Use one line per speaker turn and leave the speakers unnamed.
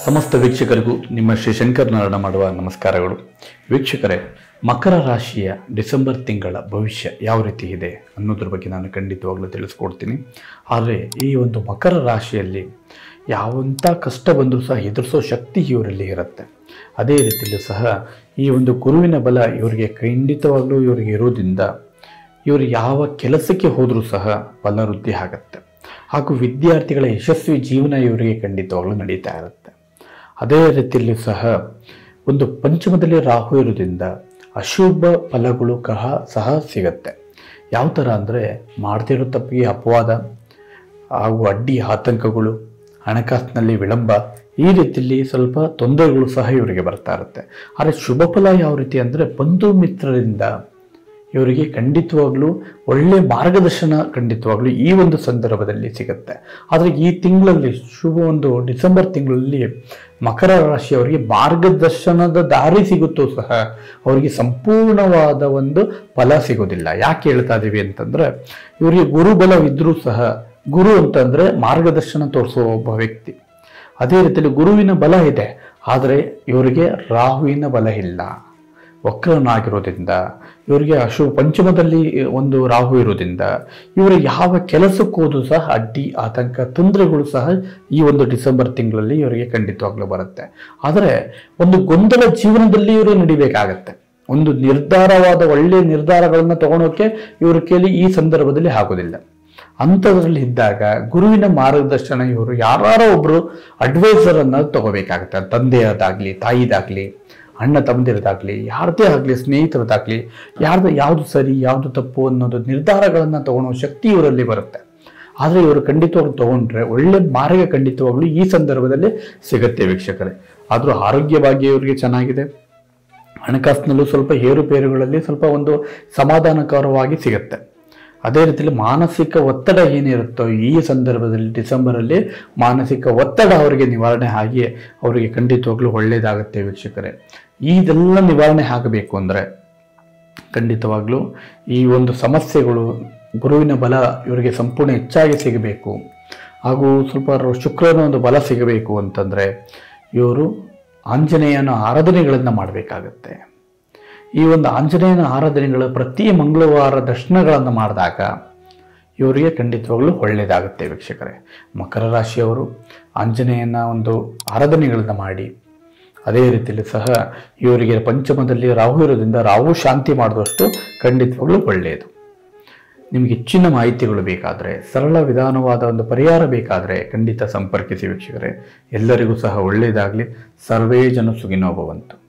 ಸಮಸ್ತ ವೀಕ್ಷಕರಿಗೂ ನಿಮ್ಮ ಶ್ರೀ ಶಂಕರ್ ನಾರಾಯಣ ಮಾಡುವ ನಮಸ್ಕಾರಗಳು ವೀಕ್ಷಕರೇ ಮಕರ ರಾಶಿಯ ಡಿಸೆಂಬರ್ ತಿಂಗಳ ಭವಿಷ್ಯ ಯಾವ ರೀತಿ ಇದೆ ಅನ್ನೋದ್ರ ಬಗ್ಗೆ ನಾನು ಖಂಡಿತವಾಗ್ಲೂ ತಿಳಿಸ್ಕೊಡ್ತೀನಿ ಆದರೆ ಈ ಒಂದು ಮಕರ ರಾಶಿಯಲ್ಲಿ ಯಾವಂಥ ಕಷ್ಟ ಬಂದರೂ ಸಹ ಎದುರಿಸೋ ಶಕ್ತಿ ಇವರಲ್ಲಿ ಇರುತ್ತೆ ಅದೇ ರೀತಿಯಲ್ಲೂ ಸಹ ಈ ಒಂದು ಗುರುವಿನ ಬಲ ಇವರಿಗೆ ಖಂಡಿತವಾಗ್ಲೂ ಇವರಿಗೆ ಇರೋದ್ರಿಂದ ಇವರು ಯಾವ ಕೆಲಸಕ್ಕೆ ಹೋದರೂ ಸಹ ಫಲವೃದ್ಧಿ ಆಗುತ್ತೆ ಹಾಗೂ ವಿದ್ಯಾರ್ಥಿಗಳ ಯಶಸ್ವಿ ಜೀವನ ಇವರಿಗೆ ಖಂಡಿತವಾಗ್ಲೂ ನಡೀತಾ ಇರುತ್ತೆ ಅದೇ ರೀತಿಯಲ್ಲಿ ಸಹ ಒಂದು ಪಂಚಮದಲ್ಲಿ ರಾಹು ಇರೋದ್ರಿಂದ ಅಶುಭ ಫಲಗಳು ಕಹ ಸಹ ಸಿಗತ್ತೆ ಯಾವ ಥರ ಅಂದರೆ ಮಾಡ್ತಿರೋ ತಪ್ಪಿಗೆ ಅಪವಾದ ಹಾಗೂ ಅಡ್ಡಿ ಆತಂಕಗಳು ಹಣಕಾಸಿನಲ್ಲಿ ವಿಳಂಬ ಈ ರೀತಿಯಲ್ಲಿ ಸ್ವಲ್ಪ ತೊಂದರೆಗಳು ಸಹ ಇವರಿಗೆ ಬರ್ತಾ ಇರುತ್ತೆ ಆದರೆ ಶುಭ ಫಲ ಯಾವ ರೀತಿ ಅಂದರೆ ಬಂಧು ಮಿತ್ರರಿಂದ ಇವರಿಗೆ ಖಂಡಿತವಾಗ್ಲೂ ಒಳ್ಳೆ ಮಾರ್ಗದರ್ಶನ ಖಂಡಿತವಾಗ್ಲೂ ಈ ಒಂದು ಸಂದರ್ಭದಲ್ಲಿ ಸಿಗುತ್ತೆ ಆದರೆ ಈ ತಿಂಗಳಲ್ಲಿ ಶುಭ ಒಂದು ಡಿಸೆಂಬರ್ ತಿಂಗಳಲ್ಲಿ ಮಕರ ರಾಶಿಯವರಿಗೆ ಮಾರ್ಗದರ್ಶನದ ದಾರಿ ಸಿಗುತ್ತೋ ಸಹ ಅವರಿಗೆ ಸಂಪೂರ್ಣವಾದ ಒಂದು ಫಲ ಸಿಗೋದಿಲ್ಲ ಯಾಕೆ ಹೇಳ್ತಾ ಇದೀವಿ ಅಂತಂದ್ರೆ ಇವರಿಗೆ ಗುರುಬಲವಿದ್ರೂ ಸಹ ಗುರು ಅಂತಂದ್ರೆ ಮಾರ್ಗದರ್ಶನ ತೋರಿಸುವ ಒಬ್ಬ ವ್ಯಕ್ತಿ ಅದೇ ರೀತಿಯಲ್ಲಿ ಗುರುವಿನ ಬಲ ಇದೆ ಆದರೆ ಇವರಿಗೆ ರಾಹುವಿನ ಬಲ ಇಲ್ಲ ವಕ್ರನಾಗಿರೋದ್ರಿಂದ ಇವರಿಗೆ ಅಶು ಪಂಚಮದಲ್ಲಿ ಒಂದು ರಾಹು ಇರೋದ್ರಿಂದ ಇವರು ಯಾವ ಕೆಲಸಕ್ಕೆ ಹೋದ್ರೂ ಸಹ ಅಡ್ಡಿ ಆತಂಕ ತೊಂದರೆಗಳು ಸಹ ಈ ಒಂದು ಡಿಸೆಂಬರ್ ತಿಂಗಳಲ್ಲಿ ಇವರಿಗೆ ಖಂಡಿತವಾಗ್ಲೂ ಬರುತ್ತೆ ಆದರೆ ಒಂದು ಗೊಂದಲ ಜೀವನದಲ್ಲಿ ಇವರು ನಡಿಬೇಕಾಗತ್ತೆ ಒಂದು ನಿರ್ಧಾರವಾದ ಒಳ್ಳೆಯ ನಿರ್ಧಾರಗಳನ್ನು ತಗೊಳೋಕೆ ಇವ್ರ ಕೈಲಿ ಈ ಸಂದರ್ಭದಲ್ಲಿ ಆಗೋದಿಲ್ಲ ಅಂಥದ್ರಲ್ಲಿ ಇದ್ದಾಗ ಗುರುವಿನ ಮಾರ್ಗದರ್ಶನ ಇವರು ಯಾರೋ ಒಬ್ರು ಅಡ್ವೈಸರ್ ಅನ್ನ ತಗೋಬೇಕಾಗತ್ತೆ ತಂದೆಯದಾಗ್ಲಿ ತಾಯಿದಾಗ್ಲಿ ಅಣ್ಣ ತಮ್ಮದಿರದಾಗ್ಲಿ ಯಾರದೇ ಆಗಲಿ ಸ್ನೇಹಿತರದಾಗ್ಲಿ ಯಾರ್ದು ಯಾವುದು ಸರಿ ಯಾವುದು ತಪ್ಪು ಅನ್ನೋದು ನಿರ್ಧಾರಗಳನ್ನು ತಗೊಳ್ಳೋ ಶಕ್ತಿ ಇವರಲ್ಲಿ ಬರುತ್ತೆ ಆದರೆ ಇವರು ಖಂಡಿತವಾಗ್ಲೂ ತಗೊಂಡ್ರೆ ಒಳ್ಳೆ ಮಾರ್ಗ ಖಂಡಿತವಾಗ್ಲೂ ಈ ಸಂದರ್ಭದಲ್ಲಿ ಸಿಗತ್ತೆ ವೀಕ್ಷಕರೇ ಆದರೂ ಆರೋಗ್ಯ ಭಾಗ್ಯ ಇವರಿಗೆ ಚೆನ್ನಾಗಿದೆ ಹಣಕಾಸಿನಲ್ಲೂ ಸ್ವಲ್ಪ ಏರುಪೇರುಗಳಲ್ಲಿ ಸ್ವಲ್ಪ ಒಂದು ಸಮಾಧಾನಕರವಾಗಿ ಸಿಗುತ್ತೆ ಅದೇ ರೀತಿಯಲ್ಲಿ ಮಾನಸಿಕ ಒತ್ತಡ ಏನಿರುತ್ತೋ ಈ ಸಂದರ್ಭದಲ್ಲಿ ಡಿಸೆಂಬರಲ್ಲಿ ಮಾನಸಿಕ ಒತ್ತಡ ಅವರಿಗೆ ನಿವಾರಣೆ ಆಗಿ ಅವರಿಗೆ ಖಂಡಿತವಾಗ್ಲೂ ಒಳ್ಳೆಯದಾಗುತ್ತೆ ವೀಕ್ಷಕರೇ ಇದೆಲ್ಲ ನಿವಾರಣೆ ಆಗಬೇಕು ಅಂದರೆ ಖಂಡಿತವಾಗ್ಲೂ ಈ ಒಂದು ಸಮಸ್ಯೆಗಳು ಗುರುವಿನ ಬಲ ಇವರಿಗೆ ಸಂಪೂರ್ಣ ಹೆಚ್ಚಾಗಿ ಸಿಗಬೇಕು ಹಾಗೂ ಸ್ವಲ್ಪ ರ- ಶುಕ್ರನ ಒಂದು ಬಲ ಸಿಗಬೇಕು ಅಂತಂದರೆ ಇವರು ಆಂಜನೇಯನ ಆರಾಧನೆಗಳನ್ನು ಮಾಡಬೇಕಾಗತ್ತೆ ಈ ಒಂದು ಆಂಜನೇಯನ ಆರಾಧನೆಗಳು ಪ್ರತಿ ಮಂಗಳವಾರ ದರ್ಶನಗಳನ್ನು ಮಾಡಿದಾಗ ಇವರಿಗೆ ಖಂಡಿತವಾಗ್ಲೂ ಒಳ್ಳೆಯದಾಗುತ್ತೆ ವೀಕ್ಷಕರೇ ಮಕರ ರಾಶಿಯವರು ಆಂಜನೇಯನ ಒಂದು ಆರಾಧನೆಗಳನ್ನು ಮಾಡಿ ಅದೇ ರೀತಿಯಲ್ಲಿ ಸಹ ಇವರಿಗೆ ಪಂಚಮದಲ್ಲಿ ರಾಹು ಇರೋದ್ರಿಂದ ರಾಹು ಶಾಂತಿ ಮಾಡಿದಷ್ಟು ಖಂಡಿತವಾಗ್ಲೂ ಒಳ್ಳೆಯದು ನಿಮಗೆ ಹೆಚ್ಚಿನ ಮಾಹಿತಿಗಳು ಬೇಕಾದರೆ ಸರಳ ವಿಧಾನವಾದ ಒಂದು ಪರಿಹಾರ ಬೇಕಾದರೆ ಖಂಡಿತ ಸಂಪರ್ಕಿಸಿ ವೀಕ್ಷಕರೇ ಎಲ್ಲರಿಗೂ ಸಹ ಒಳ್ಳೆಯದಾಗಲಿ ಸರ್ವೇ ಜನ ಸುಖಿನೋ ಭವಂತು